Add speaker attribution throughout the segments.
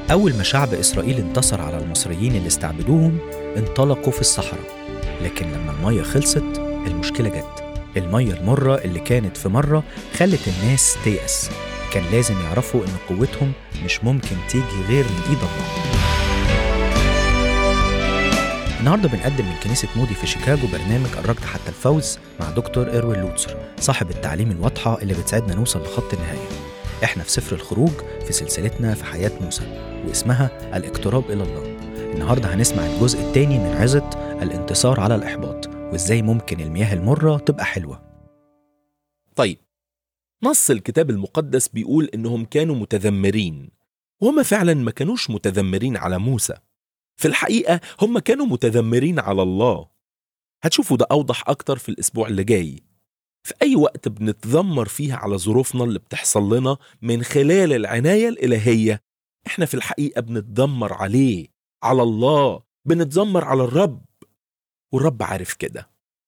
Speaker 1: أول ما شعب إسرائيل انتصر على المصريين اللي استعبدوهم انطلقوا في الصحراء لكن لما المية خلصت المشكلة جت المية المرة اللي كانت في مرة خلت الناس تيأس كان لازم يعرفوا إن قوتهم مش ممكن تيجي غير من إيد الله النهارده بنقدم من كنيسة مودي في شيكاغو برنامج الركض حتى الفوز مع دكتور إروين لوتسر صاحب التعليم الواضحة اللي بتساعدنا نوصل لخط النهاية احنا في سفر الخروج في سلسلتنا في حياة موسى واسمها الاقتراب إلى الله النهارده هنسمع الجزء الثاني من عظة الانتصار على الإحباط وإزاي ممكن المياه المرة تبقى حلوة
Speaker 2: طيب نص الكتاب المقدس بيقول إنهم كانوا متذمرين وهم فعلا ما كانوش متذمرين على موسى في الحقيقة هم كانوا متذمرين على الله هتشوفوا ده أوضح أكتر في الأسبوع اللي جاي في أي وقت بنتذمر فيها على ظروفنا اللي بتحصل لنا من خلال العناية الإلهية إحنا في الحقيقة بنتذمر عليه على الله بنتذمر على الرب والرب عارف كده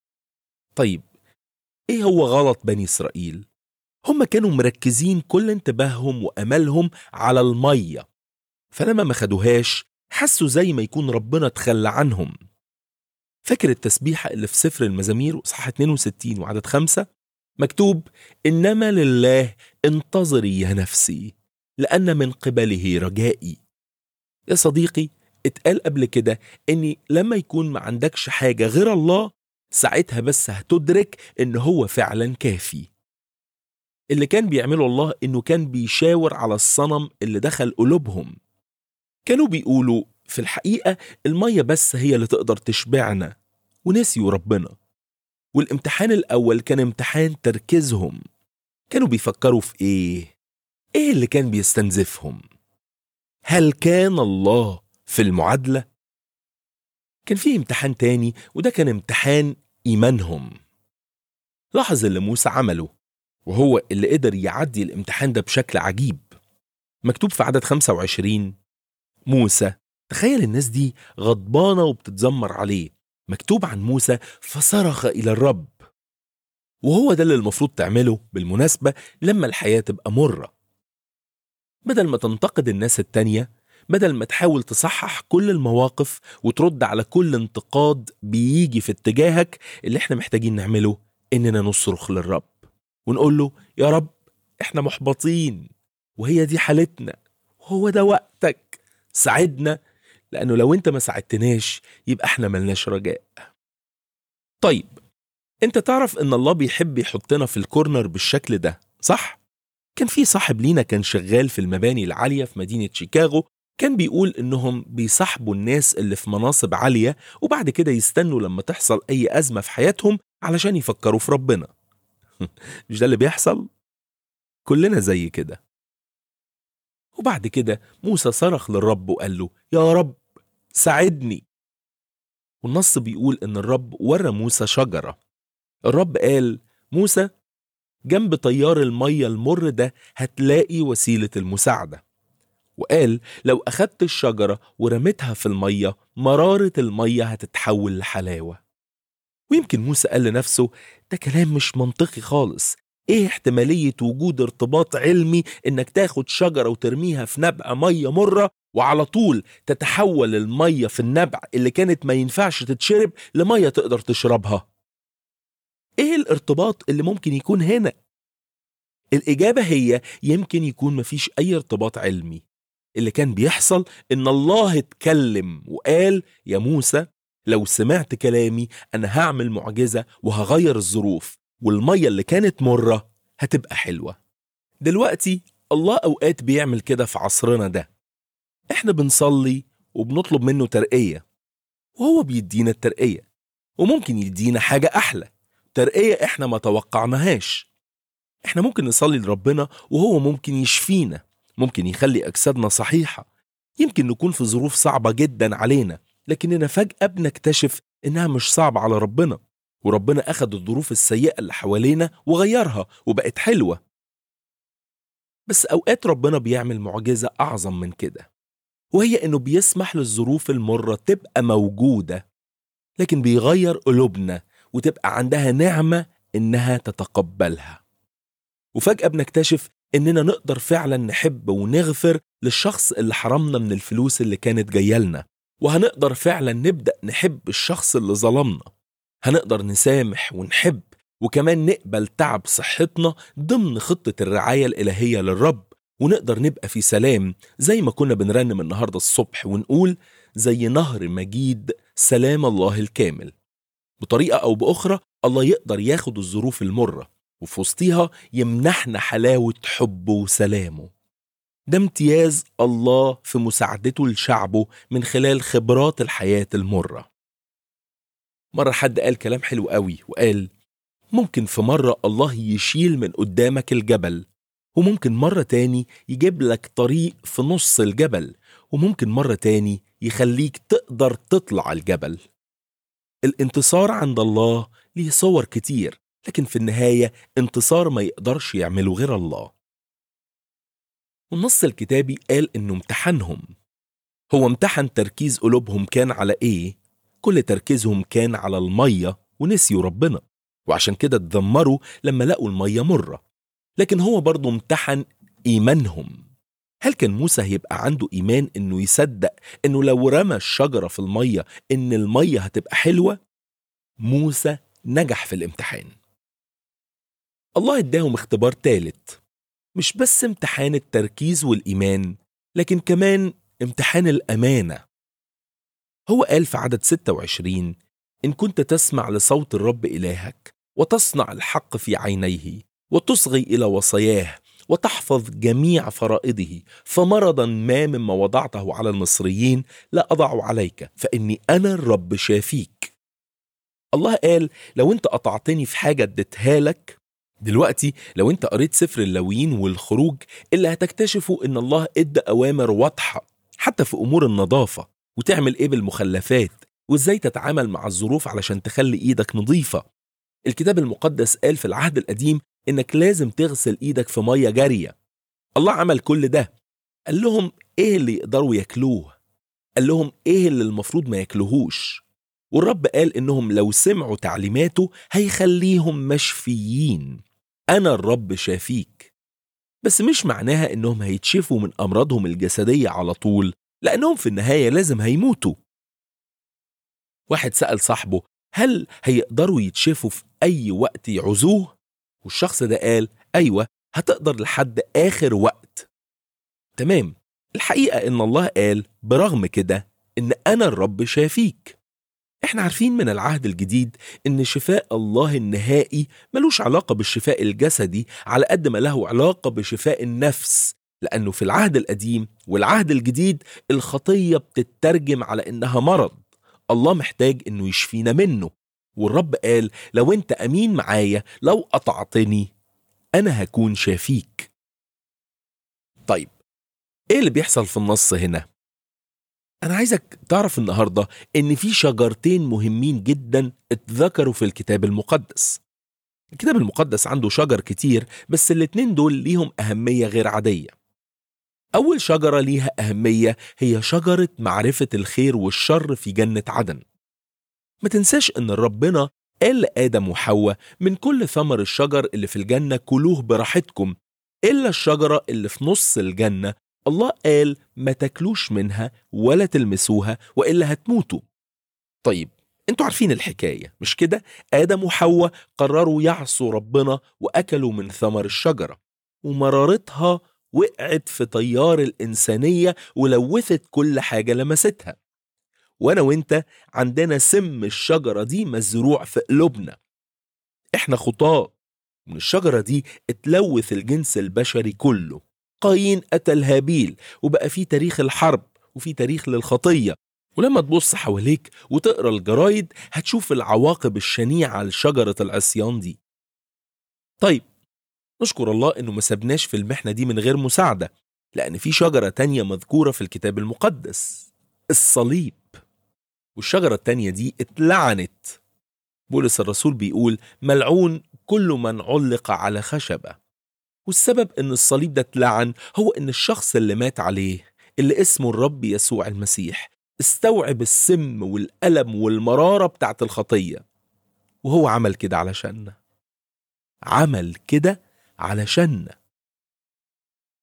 Speaker 2: طيب إيه هو غلط بني إسرائيل؟ هم كانوا مركزين كل انتباههم وأملهم على المية فلما ما خدوهاش حسوا زي ما يكون ربنا تخلى عنهم فاكر التسبيحة اللي في سفر المزامير وصحة 62 وعدد خمسة مكتوب إنما لله انتظري يا نفسي لأن من قبله رجائي يا صديقي اتقال قبل كده إني لما يكون ما عندكش حاجة غير الله ساعتها بس هتدرك إن هو فعلا كافي اللي كان بيعمله الله إنه كان بيشاور على الصنم اللي دخل قلوبهم كانوا بيقولوا في الحقيقة المية بس هي اللي تقدر تشبعنا ونسيوا ربنا والامتحان الأول كان امتحان تركيزهم كانوا بيفكروا في إيه؟ إيه اللي كان بيستنزفهم؟ هل كان الله في المعادلة؟ كان في امتحان تاني وده كان امتحان إيمانهم لاحظ اللي موسى عمله وهو اللي قدر يعدي الامتحان ده بشكل عجيب مكتوب في عدد 25 موسى تخيل الناس دي غضبانة وبتتذمر عليه مكتوب عن موسى فصرخ إلى الرب وهو ده اللي المفروض تعمله بالمناسبة لما الحياة تبقى مرة بدل ما تنتقد الناس التانية بدل ما تحاول تصحح كل المواقف وترد على كل انتقاد بيجي في اتجاهك اللي احنا محتاجين نعمله اننا نصرخ للرب ونقول له يا رب احنا محبطين وهي دي حالتنا وهو ده وقتك ساعدنا لأنه لو أنت ما ساعدتناش يبقى احنا ملناش رجاء طيب أنت تعرف إن الله بيحب يحطنا في الكورنر بالشكل ده صح؟ كان في صاحب لينا كان شغال في المباني العالية في مدينة شيكاغو كان بيقول إنهم بيصاحبوا الناس اللي في مناصب عالية وبعد كده يستنوا لما تحصل أي أزمة في حياتهم علشان يفكروا في ربنا مش ده اللي بيحصل؟ كلنا زي كده وبعد كده موسى صرخ للرب وقال له يا رب ساعدني والنص بيقول ان الرب ورى موسى شجرة الرب قال موسى جنب طيار المية المر ده هتلاقي وسيلة المساعدة وقال لو أخدت الشجرة ورميتها في المية مرارة المية هتتحول لحلاوة ويمكن موسى قال لنفسه ده كلام مش منطقي خالص ايه احتمالية وجود ارتباط علمي انك تاخد شجرة وترميها في نبع مية مرة وعلى طول تتحول المية في النبع اللي كانت ما ينفعش تتشرب لمية تقدر تشربها ايه الارتباط اللي ممكن يكون هنا الإجابة هي يمكن يكون مفيش أي ارتباط علمي اللي كان بيحصل إن الله اتكلم وقال يا موسى لو سمعت كلامي أنا هعمل معجزة وهغير الظروف والمية اللي كانت مرة هتبقى حلوة دلوقتي الله أوقات بيعمل كده في عصرنا ده احنا بنصلي وبنطلب منه ترقية وهو بيدينا الترقية وممكن يدينا حاجة أحلى ترقية احنا ما توقعناهاش احنا ممكن نصلي لربنا وهو ممكن يشفينا ممكن يخلي أجسادنا صحيحة يمكن نكون في ظروف صعبة جدا علينا لكننا فجأة بنكتشف إنها مش صعبة على ربنا وربنا أخد الظروف السيئة اللي حوالينا وغيرها وبقت حلوة بس أوقات ربنا بيعمل معجزة أعظم من كده وهي إنه بيسمح للظروف المرة تبقى موجودة لكن بيغير قلوبنا وتبقى عندها نعمة إنها تتقبلها وفجأة بنكتشف إننا نقدر فعلا نحب ونغفر للشخص اللي حرمنا من الفلوس اللي كانت جاية لنا وهنقدر فعلا نبدأ نحب الشخص اللي ظلمنا هنقدر نسامح ونحب وكمان نقبل تعب صحتنا ضمن خطة الرعاية الإلهية للرب ونقدر نبقى في سلام زي ما كنا بنرنم النهاردة الصبح ونقول زي نهر مجيد سلام الله الكامل بطريقة أو بأخرى الله يقدر ياخد الظروف المرة وفي وسطيها يمنحنا حلاوة حبه وسلامه ده امتياز الله في مساعدته لشعبه من خلال خبرات الحياة المرة مرة حد قال كلام حلو قوي وقال ممكن في مرة الله يشيل من قدامك الجبل وممكن مرة تاني يجيب لك طريق في نص الجبل وممكن مرة تاني يخليك تقدر تطلع الجبل الانتصار عند الله ليه صور كتير لكن في النهاية انتصار ما يقدرش يعمله غير الله والنص الكتابي قال انه امتحنهم هو امتحن تركيز قلوبهم كان على ايه كل تركيزهم كان على المية ونسيوا ربنا وعشان كده اتذمروا لما لقوا المية مرة لكن هو برضه امتحن إيمانهم هل كان موسى هيبقى عنده إيمان إنه يصدق إنه لو رمى الشجرة في المية إن المية هتبقى حلوة؟ موسى نجح في الامتحان الله اداهم اختبار تالت مش بس امتحان التركيز والإيمان لكن كمان امتحان الأمانة هو قال في عدد 26 إن كنت تسمع لصوت الرب إلهك وتصنع الحق في عينيه وتصغي إلى وصاياه وتحفظ جميع فرائضه فمرضا ما مما وضعته على المصريين لا أضع عليك فإني أنا الرب شافيك الله قال لو أنت قطعتني في حاجة اديتها لك دلوقتي لو أنت قريت سفر اللويين والخروج اللي هتكتشفوا إن الله إدى أوامر واضحة حتى في أمور النظافة وتعمل إيه بالمخلفات وإزاي تتعامل مع الظروف علشان تخلي إيدك نظيفة الكتاب المقدس قال في العهد القديم إنك لازم تغسل إيدك في مية جارية الله عمل كل ده قال لهم إيه اللي يقدروا ياكلوه قال لهم إيه اللي المفروض ما ياكلوهوش والرب قال إنهم لو سمعوا تعليماته هيخليهم مشفيين أنا الرب شافيك بس مش معناها إنهم هيتشفوا من أمراضهم الجسدية على طول لأنهم في النهاية لازم هيموتوا واحد سأل صاحبه هل هيقدروا يتشفوا في أي وقت يعوزوه؟ والشخص ده قال أيوة هتقدر لحد آخر وقت تمام الحقيقة إن الله قال برغم كده إن أنا الرب شافيك إحنا عارفين من العهد الجديد إن شفاء الله النهائي ملوش علاقة بالشفاء الجسدي على قد ما له علاقة بشفاء النفس لأنه في العهد القديم والعهد الجديد الخطية بتترجم على إنها مرض الله محتاج إنه يشفينا منه والرب قال لو أنت أمين معايا لو قطعتني أنا هكون شافيك طيب إيه اللي بيحصل في النص هنا؟ أنا عايزك تعرف النهاردة إن في شجرتين مهمين جدا اتذكروا في الكتاب المقدس الكتاب المقدس عنده شجر كتير بس الاتنين دول ليهم أهمية غير عادية أول شجرة ليها أهمية هي شجرة معرفة الخير والشر في جنة عدن ما تنساش إن ربنا قال لآدم وحواء من كل ثمر الشجر اللي في الجنة كلوه براحتكم إلا الشجرة اللي في نص الجنة الله قال ما تاكلوش منها ولا تلمسوها وإلا هتموتوا طيب انتوا عارفين الحكاية مش كده؟ آدم وحواء قرروا يعصوا ربنا وأكلوا من ثمر الشجرة ومرارتها وقعت في طيار الإنسانية ولوثت كل حاجة لمستها وأنا وإنت عندنا سم الشجرة دي مزروع في قلوبنا إحنا خطاة من الشجرة دي اتلوث الجنس البشري كله قايين قتل هابيل وبقى في تاريخ الحرب وفي تاريخ للخطية ولما تبص حواليك وتقرا الجرايد هتشوف العواقب الشنيعة لشجرة العصيان دي طيب نشكر الله انه ما سبناش في المحنة دي من غير مساعدة لأن في شجرة تانية مذكورة في الكتاب المقدس الصليب والشجرة التانية دي اتلعنت بولس الرسول بيقول ملعون كل من علق على خشبة والسبب ان الصليب ده اتلعن هو ان الشخص اللي مات عليه اللي اسمه الرب يسوع المسيح استوعب السم والألم والمرارة بتاعت الخطية وهو عمل كده علشاننا عمل كده علشاننا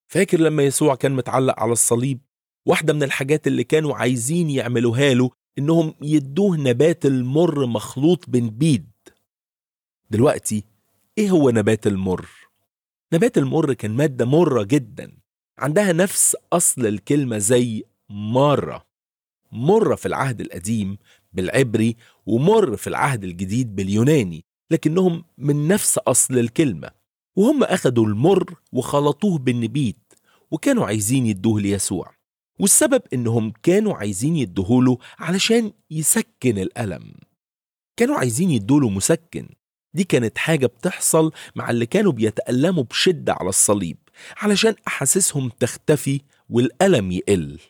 Speaker 2: فاكر لما يسوع كان متعلق على الصليب واحدة من الحاجات اللي كانوا عايزين يعملوها له إنهم يدوه نبات المر مخلوط بنبيد دلوقتي إيه هو نبات المر؟ نبات المر كان مادة مرة جدا عندها نفس أصل الكلمة زي مرة مرة في العهد القديم بالعبري ومر في العهد الجديد باليوناني لكنهم من نفس أصل الكلمة وهم أخدوا المر وخلطوه بالنبيت وكانوا عايزين يدوه ليسوع والسبب إنهم كانوا عايزين يدوهوله علشان يسكن الألم كانوا عايزين يدوله مسكن دي كانت حاجة بتحصل مع اللي كانوا بيتألموا بشدة على الصليب علشان أحاسيسهم تختفي والألم يقل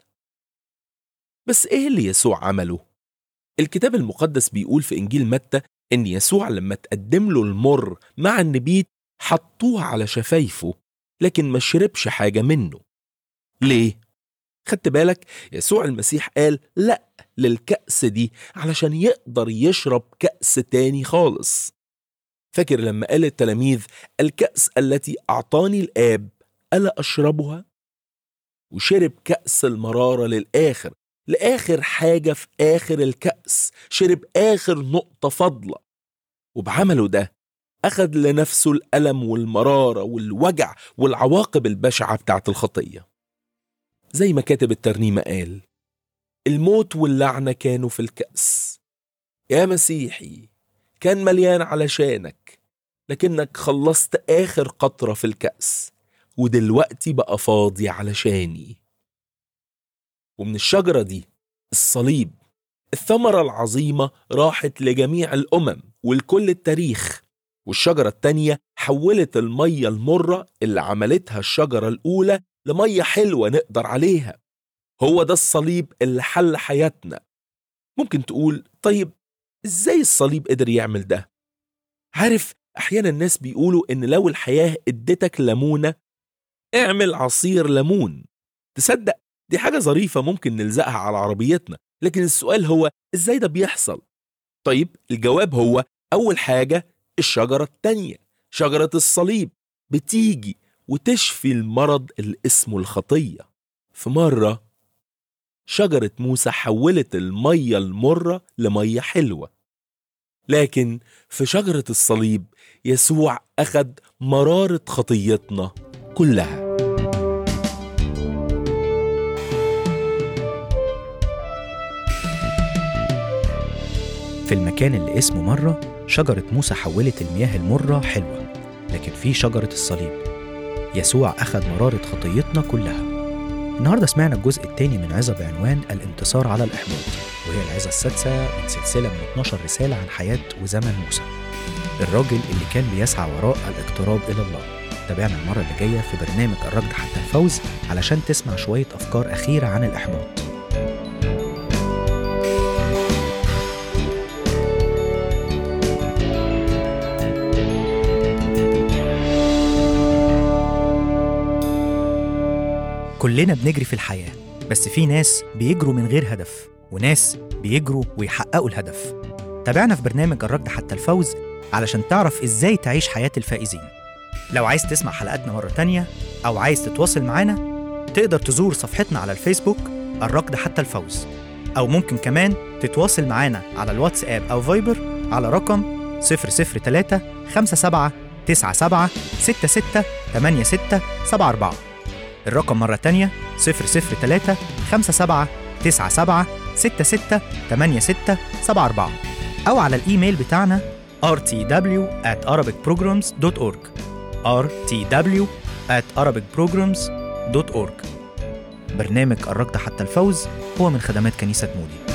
Speaker 2: بس إيه اللي يسوع عمله؟ الكتاب المقدس بيقول في إنجيل متى إن يسوع لما تقدم له المر مع النبيت حطوه على شفايفه لكن ما شربش حاجة منه ليه؟ خدت بالك يسوع المسيح قال لأ للكأس دي علشان يقدر يشرب كأس تاني خالص فاكر لما قال التلاميذ الكأس التي أعطاني الآب ألا أشربها؟ وشرب كأس المرارة للآخر لآخر حاجة في آخر الكأس شرب آخر نقطة فضلة وبعمله ده أخذ لنفسه الألم والمرارة والوجع والعواقب البشعة بتاعت الخطية زي ما كاتب الترنيمة قال الموت واللعنة كانوا في الكأس يا مسيحي كان مليان علشانك لكنك خلصت آخر قطرة في الكأس ودلوقتي بقى فاضي علشاني ومن الشجرة دي الصليب الثمرة العظيمة راحت لجميع الأمم ولكل التاريخ والشجرة التانية حولت المية المرة اللي عملتها الشجرة الأولى لمية حلوة نقدر عليها هو ده الصليب اللي حل حياتنا ممكن تقول طيب ازاي الصليب قدر يعمل ده عارف احيانا الناس بيقولوا ان لو الحياة ادتك ليمونة اعمل عصير ليمون تصدق دي حاجة ظريفة ممكن نلزقها على عربيتنا لكن السؤال هو ازاي ده بيحصل طيب الجواب هو اول حاجة الشجرة التانية شجرة الصليب بتيجي وتشفي المرض اللي اسمه الخطية في مرة شجرة موسى حولت المية المرة لمية حلوة لكن في شجرة الصليب يسوع أخد مرارة خطيتنا كلها
Speaker 1: في المكان اللي اسمه مرة شجرة موسى حولت المياه المرة حلوة لكن في شجرة الصليب يسوع أخذ مرارة خطيتنا كلها النهاردة سمعنا الجزء الثاني من عظة بعنوان الانتصار على الإحباط وهي العظة السادسة من سلسلة من 12 رسالة عن حياة وزمن موسى الراجل اللي كان بيسعى وراء الاقتراب إلى الله تابعنا المرة اللي جاية في برنامج الركض حتى الفوز علشان تسمع شوية أفكار أخيرة عن الإحباط كلنا بنجري في الحياة بس في ناس بيجروا من غير هدف وناس بيجروا ويحققوا الهدف تابعنا في برنامج الركض حتى الفوز علشان تعرف ازاي تعيش حياة الفائزين لو عايز تسمع حلقاتنا مرة تانية أو عايز تتواصل معانا تقدر تزور صفحتنا على الفيسبوك الركض حتى الفوز أو ممكن كمان تتواصل معانا على الواتساب أو فايبر على رقم 003 57 97 66 86 74 الرقم مرة تانية 003 57 97 66 86 74 أو على الإيميل بتاعنا rtw at arabicprograms.org rtw at arabicprograms.org برنامج الركض حتى الفوز هو من خدمات كنيسة مودي